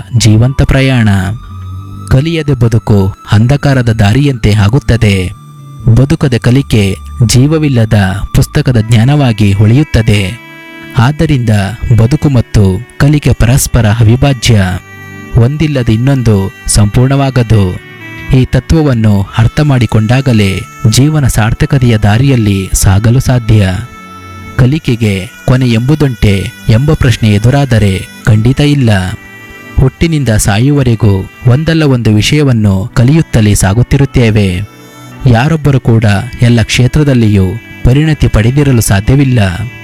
ಜೀವಂತ ಪ್ರಯಾಣ ಕಲಿಯದೆ ಬದುಕು ಅಂಧಕಾರದ ದಾರಿಯಂತೆ ಆಗುತ್ತದೆ ಬದುಕದ ಕಲಿಕೆ ಜೀವವಿಲ್ಲದ ಪುಸ್ತಕದ ಜ್ಞಾನವಾಗಿ ಉಳಿಯುತ್ತದೆ ಆದ್ದರಿಂದ ಬದುಕು ಮತ್ತು ಕಲಿಕೆ ಪರಸ್ಪರ ಅವಿಭಾಜ್ಯ ಒಂದಿಲ್ಲದ ಇನ್ನೊಂದು ಸಂಪೂರ್ಣವಾಗದು ಈ ತತ್ವವನ್ನು ಅರ್ಥ ಮಾಡಿಕೊಂಡಾಗಲೇ ಜೀವನ ಸಾರ್ಥಕತೆಯ ದಾರಿಯಲ್ಲಿ ಸಾಗಲು ಸಾಧ್ಯ ಕಲಿಕೆಗೆ ಕೊನೆ ಎಂಬುದುಂಟೆ ಎಂಬ ಪ್ರಶ್ನೆ ಎದುರಾದರೆ ಖಂಡಿತ ಇಲ್ಲ ಹುಟ್ಟಿನಿಂದ ಸಾಯುವವರೆಗೂ ಒಂದಲ್ಲ ಒಂದು ವಿಷಯವನ್ನು ಕಲಿಯುತ್ತಲೇ ಸಾಗುತ್ತಿರುತ್ತೇವೆ ಯಾರೊಬ್ಬರು ಕೂಡ ಎಲ್ಲ ಕ್ಷೇತ್ರದಲ್ಲಿಯೂ ಪರಿಣತಿ ಪಡೆದಿರಲು ಸಾಧ್ಯವಿಲ್ಲ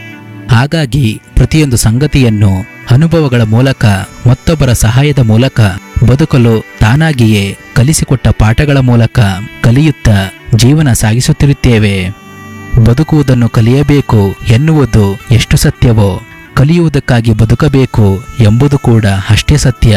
ಹಾಗಾಗಿ ಪ್ರತಿಯೊಂದು ಸಂಗತಿಯನ್ನು ಅನುಭವಗಳ ಮೂಲಕ ಮತ್ತೊಬ್ಬರ ಸಹಾಯದ ಮೂಲಕ ಬದುಕಲು ತಾನಾಗಿಯೇ ಕಲಿಸಿಕೊಟ್ಟ ಪಾಠಗಳ ಮೂಲಕ ಕಲಿಯುತ್ತಾ ಜೀವನ ಸಾಗಿಸುತ್ತಿರುತ್ತೇವೆ ಬದುಕುವುದನ್ನು ಕಲಿಯಬೇಕು ಎನ್ನುವುದು ಎಷ್ಟು ಸತ್ಯವೋ ಕಲಿಯುವುದಕ್ಕಾಗಿ ಬದುಕಬೇಕು ಎಂಬುದು ಕೂಡ ಅಷ್ಟೇ ಸತ್ಯ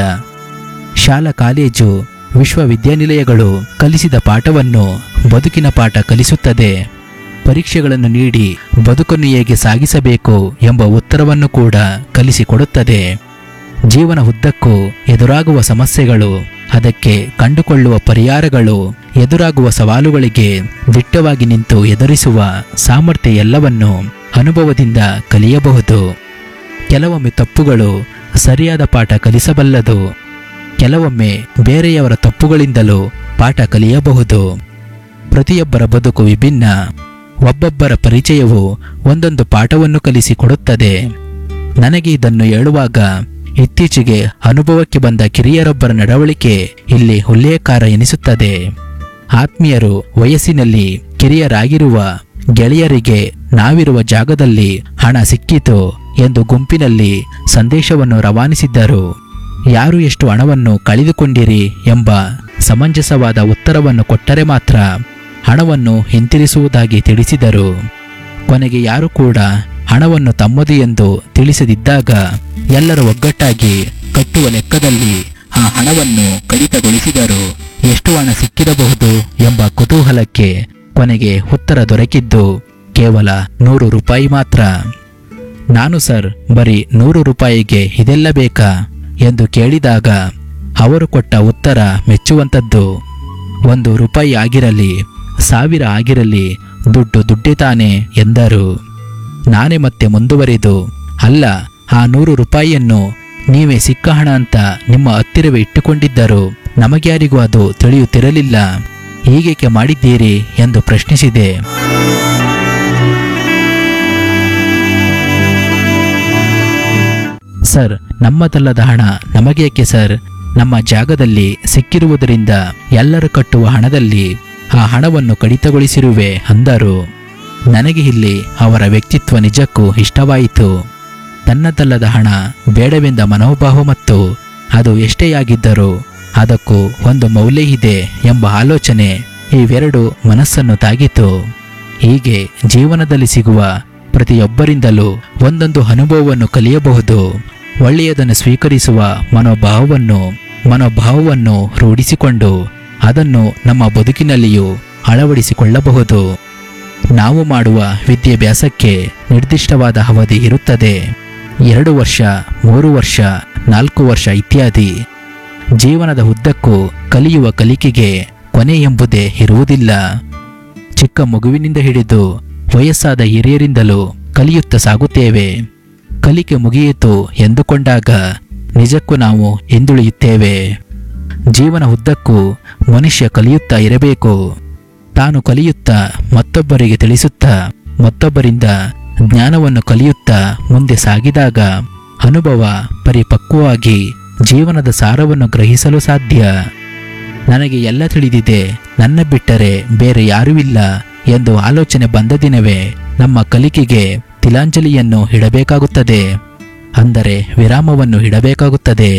ಶಾಲಾ ಕಾಲೇಜು ವಿಶ್ವವಿದ್ಯಾನಿಲಯಗಳು ಕಲಿಸಿದ ಪಾಠವನ್ನು ಬದುಕಿನ ಪಾಠ ಕಲಿಸುತ್ತದೆ ಪರೀಕ್ಷೆಗಳನ್ನು ನೀಡಿ ಬದುಕನ್ನು ಹೇಗೆ ಸಾಗಿಸಬೇಕು ಎಂಬ ಉತ್ತರವನ್ನು ಕೂಡ ಕಲಿಸಿಕೊಡುತ್ತದೆ ಜೀವನ ಉದ್ದಕ್ಕೂ ಎದುರಾಗುವ ಸಮಸ್ಯೆಗಳು ಅದಕ್ಕೆ ಕಂಡುಕೊಳ್ಳುವ ಪರಿಹಾರಗಳು ಎದುರಾಗುವ ಸವಾಲುಗಳಿಗೆ ದಿಟ್ಟವಾಗಿ ನಿಂತು ಎದುರಿಸುವ ಸಾಮರ್ಥ್ಯ ಎಲ್ಲವನ್ನು ಅನುಭವದಿಂದ ಕಲಿಯಬಹುದು ಕೆಲವೊಮ್ಮೆ ತಪ್ಪುಗಳು ಸರಿಯಾದ ಪಾಠ ಕಲಿಸಬಲ್ಲದು ಕೆಲವೊಮ್ಮೆ ಬೇರೆಯವರ ತಪ್ಪುಗಳಿಂದಲೂ ಪಾಠ ಕಲಿಯಬಹುದು ಪ್ರತಿಯೊಬ್ಬರ ಬದುಕು ವಿಭಿನ್ನ ಒಬ್ಬೊಬ್ಬರ ಪರಿಚಯವು ಒಂದೊಂದು ಪಾಠವನ್ನು ಕಲಿಸಿಕೊಡುತ್ತದೆ ನನಗೆ ಇದನ್ನು ಹೇಳುವಾಗ ಇತ್ತೀಚೆಗೆ ಅನುಭವಕ್ಕೆ ಬಂದ ಕಿರಿಯರೊಬ್ಬರ ನಡವಳಿಕೆ ಇಲ್ಲಿ ಉಲ್ಲೇಖಕಾರ ಎನಿಸುತ್ತದೆ ಆತ್ಮೀಯರು ವಯಸ್ಸಿನಲ್ಲಿ ಕಿರಿಯರಾಗಿರುವ ಗೆಳೆಯರಿಗೆ ನಾವಿರುವ ಜಾಗದಲ್ಲಿ ಹಣ ಸಿಕ್ಕಿತು ಎಂದು ಗುಂಪಿನಲ್ಲಿ ಸಂದೇಶವನ್ನು ರವಾನಿಸಿದ್ದರು ಯಾರು ಎಷ್ಟು ಹಣವನ್ನು ಕಳೆದುಕೊಂಡಿರಿ ಎಂಬ ಸಮಂಜಸವಾದ ಉತ್ತರವನ್ನು ಕೊಟ್ಟರೆ ಮಾತ್ರ ಹಣವನ್ನು ಹಿಂತಿರಿಸುವುದಾಗಿ ತಿಳಿಸಿದರು ಕೊನೆಗೆ ಯಾರು ಕೂಡ ಹಣವನ್ನು ತಮ್ಮದು ಎಂದು ತಿಳಿಸದಿದ್ದಾಗ ಎಲ್ಲರೂ ಒಗ್ಗಟ್ಟಾಗಿ ಕಟ್ಟುವ ಲೆಕ್ಕದಲ್ಲಿ ಆ ಹಣವನ್ನು ಕಡಿತಗೊಳಿಸಿದರು ಎಷ್ಟು ಹಣ ಸಿಕ್ಕಿರಬಹುದು ಎಂಬ ಕುತೂಹಲಕ್ಕೆ ಕೊನೆಗೆ ಉತ್ತರ ದೊರಕಿದ್ದು ಕೇವಲ ನೂರು ರೂಪಾಯಿ ಮಾತ್ರ ನಾನು ಸರ್ ಬರೀ ನೂರು ರೂಪಾಯಿಗೆ ಇದೆಲ್ಲ ಬೇಕಾ ಎಂದು ಕೇಳಿದಾಗ ಅವರು ಕೊಟ್ಟ ಉತ್ತರ ಮೆಚ್ಚುವಂಥದ್ದು ಒಂದು ರೂಪಾಯಿ ಆಗಿರಲಿ ಸಾವಿರ ಆಗಿರಲಿ ದುಡ್ಡು ದುಡ್ಡೇ ತಾನೆ ಎಂದರು ನಾನೇ ಮತ್ತೆ ಮುಂದುವರಿದು ಅಲ್ಲ ಆ ನೂರು ರೂಪಾಯಿಯನ್ನು ನೀವೇ ಸಿಕ್ಕ ಹಣ ಅಂತ ನಿಮ್ಮ ಹತ್ತಿರವೇ ಇಟ್ಟುಕೊಂಡಿದ್ದರು ನಮಗ್ಯಾರಿಗೂ ಅದು ತಿಳಿಯುತ್ತಿರಲಿಲ್ಲ ಹೀಗೇಕೆ ಮಾಡಿದ್ದೀರಿ ಎಂದು ಪ್ರಶ್ನಿಸಿದೆ ಸರ್ ನಮ್ಮದಲ್ಲದ ಹಣ ನಮಗೇಕೆ ಸರ್ ನಮ್ಮ ಜಾಗದಲ್ಲಿ ಸಿಕ್ಕಿರುವುದರಿಂದ ಎಲ್ಲರೂ ಕಟ್ಟುವ ಹಣದಲ್ಲಿ ಆ ಹಣವನ್ನು ಕಡಿತಗೊಳಿಸಿರುವೆ ಅಂದರು ನನಗೆ ಇಲ್ಲಿ ಅವರ ವ್ಯಕ್ತಿತ್ವ ನಿಜಕ್ಕೂ ಇಷ್ಟವಾಯಿತು ತನ್ನದಲ್ಲದ ಹಣ ಬೇಡವೆಂದ ಮನೋಭಾವ ಮತ್ತು ಅದು ಎಷ್ಟೇ ಆಗಿದ್ದರೂ ಅದಕ್ಕೂ ಒಂದು ಮೌಲ್ಯ ಇದೆ ಎಂಬ ಆಲೋಚನೆ ಇವೆರಡು ಮನಸ್ಸನ್ನು ತಾಗಿತು ಹೀಗೆ ಜೀವನದಲ್ಲಿ ಸಿಗುವ ಪ್ರತಿಯೊಬ್ಬರಿಂದಲೂ ಒಂದೊಂದು ಅನುಭವವನ್ನು ಕಲಿಯಬಹುದು ಒಳ್ಳೆಯದನ್ನು ಸ್ವೀಕರಿಸುವ ಮನೋಭಾವವನ್ನು ಮನೋಭಾವವನ್ನು ರೂಢಿಸಿಕೊಂಡು ಅದನ್ನು ನಮ್ಮ ಬದುಕಿನಲ್ಲಿಯೂ ಅಳವಡಿಸಿಕೊಳ್ಳಬಹುದು ನಾವು ಮಾಡುವ ವಿದ್ಯಾಭ್ಯಾಸಕ್ಕೆ ನಿರ್ದಿಷ್ಟವಾದ ಅವಧಿ ಇರುತ್ತದೆ ಎರಡು ವರ್ಷ ಮೂರು ವರ್ಷ ನಾಲ್ಕು ವರ್ಷ ಇತ್ಯಾದಿ ಜೀವನದ ಉದ್ದಕ್ಕೂ ಕಲಿಯುವ ಕಲಿಕೆಗೆ ಕೊನೆ ಎಂಬುದೇ ಇರುವುದಿಲ್ಲ ಚಿಕ್ಕ ಮಗುವಿನಿಂದ ಹಿಡಿದು ವಯಸ್ಸಾದ ಹಿರಿಯರಿಂದಲೂ ಕಲಿಯುತ್ತಾ ಸಾಗುತ್ತೇವೆ ಕಲಿಕೆ ಮುಗಿಯಿತು ಎಂದುಕೊಂಡಾಗ ನಿಜಕ್ಕೂ ನಾವು ಹಿಂದುಳಿಯುತ್ತೇವೆ ಜೀವನ ಉದ್ದಕ್ಕೂ ಮನುಷ್ಯ ಕಲಿಯುತ್ತಾ ಇರಬೇಕು ತಾನು ಕಲಿಯುತ್ತಾ ಮತ್ತೊಬ್ಬರಿಗೆ ತಿಳಿಸುತ್ತಾ ಮತ್ತೊಬ್ಬರಿಂದ ಜ್ಞಾನವನ್ನು ಕಲಿಯುತ್ತಾ ಮುಂದೆ ಸಾಗಿದಾಗ ಅನುಭವ ಪರಿಪಕ್ವವಾಗಿ ಜೀವನದ ಸಾರವನ್ನು ಗ್ರಹಿಸಲು ಸಾಧ್ಯ ನನಗೆ ಎಲ್ಲ ತಿಳಿದಿದೆ ನನ್ನ ಬಿಟ್ಟರೆ ಬೇರೆ ಯಾರೂ ಇಲ್ಲ ಎಂದು ಆಲೋಚನೆ ಬಂದ ದಿನವೇ ನಮ್ಮ ಕಲಿಕೆಗೆ ತಿಲಾಂಜಲಿಯನ್ನು ಇಡಬೇಕಾಗುತ್ತದೆ ಅಂದರೆ ವಿರಾಮವನ್ನು ಇಡಬೇಕಾಗುತ್ತದೆ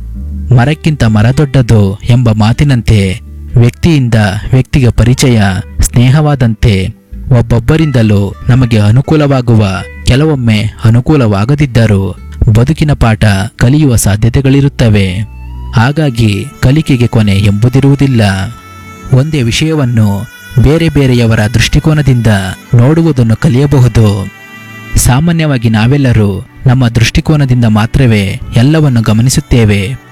ಮರಕ್ಕಿಂತ ಮರ ದೊಡ್ಡದು ಎಂಬ ಮಾತಿನಂತೆ ವ್ಯಕ್ತಿಯಿಂದ ವ್ಯಕ್ತಿಗೆ ಪರಿಚಯ ಸ್ನೇಹವಾದಂತೆ ಒಬ್ಬೊಬ್ಬರಿಂದಲೂ ನಮಗೆ ಅನುಕೂಲವಾಗುವ ಕೆಲವೊಮ್ಮೆ ಅನುಕೂಲವಾಗದಿದ್ದರೂ ಬದುಕಿನ ಪಾಠ ಕಲಿಯುವ ಸಾಧ್ಯತೆಗಳಿರುತ್ತವೆ ಹಾಗಾಗಿ ಕಲಿಕೆಗೆ ಕೊನೆ ಎಂಬುದಿರುವುದಿಲ್ಲ ಒಂದೇ ವಿಷಯವನ್ನು ಬೇರೆ ಬೇರೆಯವರ ದೃಷ್ಟಿಕೋನದಿಂದ ನೋಡುವುದನ್ನು ಕಲಿಯಬಹುದು ಸಾಮಾನ್ಯವಾಗಿ ನಾವೆಲ್ಲರೂ ನಮ್ಮ ದೃಷ್ಟಿಕೋನದಿಂದ ಮಾತ್ರವೇ ಎಲ್ಲವನ್ನು ಗಮನಿಸುತ್ತೇವೆ